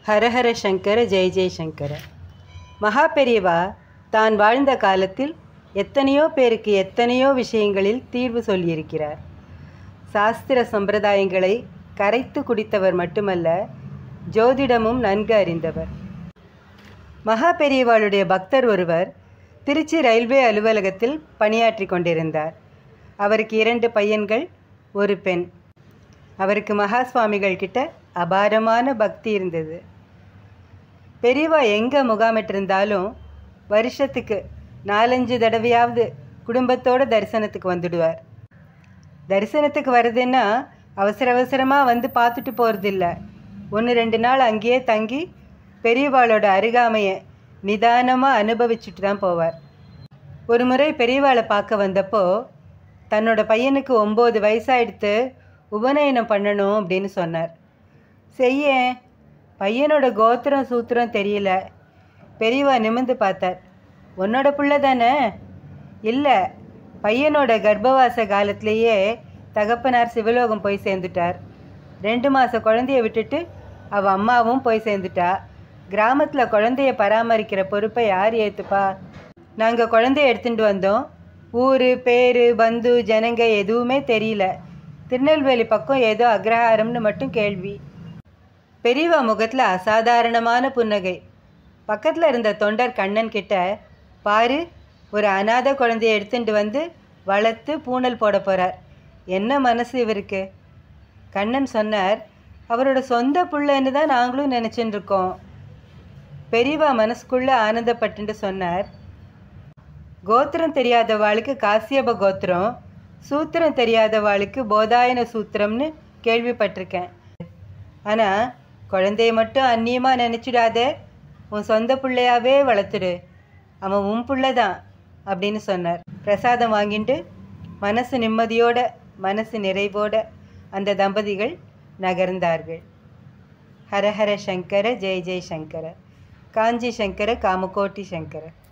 ஹரஹர சங்கர ஜெய ஜெயசங்கர மகா பெரியவா தான் வாழ்ந்த காலத்தில் எத்தனையோ பேருக்கு எத்தனையோ விஷயங்களில் தீர்வு சொல்லியிருக்கிறார் சாஸ்திர சம்பிரதாயங்களை கரைத்து குடித்தவர் மட்டுமல்ல ஜோதிடமும் நன்கு அறிந்தவர் மகா பெரியவாளுடைய பக்தர் ஒருவர் திருச்சி ரயில்வே அலுவலகத்தில் பணியாற்றி கொண்டிருந்தார் அவருக்கு இரண்டு பையன்கள் ஒரு பெண் அவருக்கு மகா சுவாமிகள் கிட்ட அபாரமான பக்தி இருந்தது பெரியவா எங்கே முகாமிட்டிருந்தாலும் வருஷத்துக்கு நாலஞ்சு தடவையாவது குடும்பத்தோட தரிசனத்துக்கு வந்துடுவார் தரிசனத்துக்கு வர்றதுன்னா அவசர அவசரமாக வந்து பார்த்துட்டு போகிறதில்ல ஒன்று ரெண்டு நாள் அங்கேயே தங்கி பெரியவாளோட அருகாமையை நிதானமாக அனுபவிச்சுட்டு தான் போவார் ஒரு முறை பெரியவாளை பார்க்க வந்தப்போ தன்னோட பையனுக்கு ஒம்பது வயசாயிடுத்து உபநயனம் பண்ணணும் அப்படின்னு சொன்னார் செய்ய பையனோட கோத்திரம் சூத்திரம் தெரியல பெரியவா நிமிந்து பார்த்தார் உன்னோட புள்ள தானே இல்லை பையனோட கர்ப்பவாச காலத்திலேயே தகப்பனார் சிவலோகம் போய் சேர்ந்துட்டார் ரெண்டு மாத குழந்தைய விட்டுட்டு அவள் அம்மாவும் போய் சேர்ந்துட்டா கிராமத்தில் குழந்தைய பராமரிக்கிற பொறுப்பை யார் ஏற்றுப்பா நாங்கள் குழந்தைய எடுத்துட்டு வந்தோம் ஊர் பேர் பந்து ஜனங்க எதுவுமே தெரியல திருநெல்வேலி பக்கம் ஏதோ அக்ரஹாரம்னு மட்டும் கேள்வி பெரியவா முகத்தில் அசாதாரணமான புன்னகை பக்கத்தில் இருந்த தொண்டர் கண்ணன் கிட்ட பாரு ஒரு அநாத குழந்தைய எடுத்துட்டு வந்து வளர்த்து பூணல் போட போகிறார் என்ன மனசு இவருக்கு கண்ணன் சொன்னார் அவரோட சொந்த புள்ளன்னு தான் நாங்களும் நினச்சிட்டு இருக்கோம் பெரியவா மனசுக்குள்ளே ஆனந்தப்பட்டுட்டு சொன்னார் கோத்திரம் தெரியாதவாளுக்கு காசியப கோத்திரம் சூத்திரம் தெரியாதவாளுக்கு போதாயன சூத்திரம்னு கேள்விப்பட்டிருக்கேன் ஆனால் குழந்தைய மட்டும் அந்நியமாக நினச்சிடாத உன் சொந்த பிள்ளையாவே வளர்த்துடு அவன் உன் பிள்ளை தான் அப்படின்னு சொன்னார் பிரசாதம் வாங்கிட்டு மனசு நிம்மதியோட மனசு நிறைவோட அந்த தம்பதிகள் நகர்ந்தார்கள் ஹரஹர சங்கர ஜெய ஜெய சங்கர காஞ்சி சங்கர காமகோட்டி சங்கர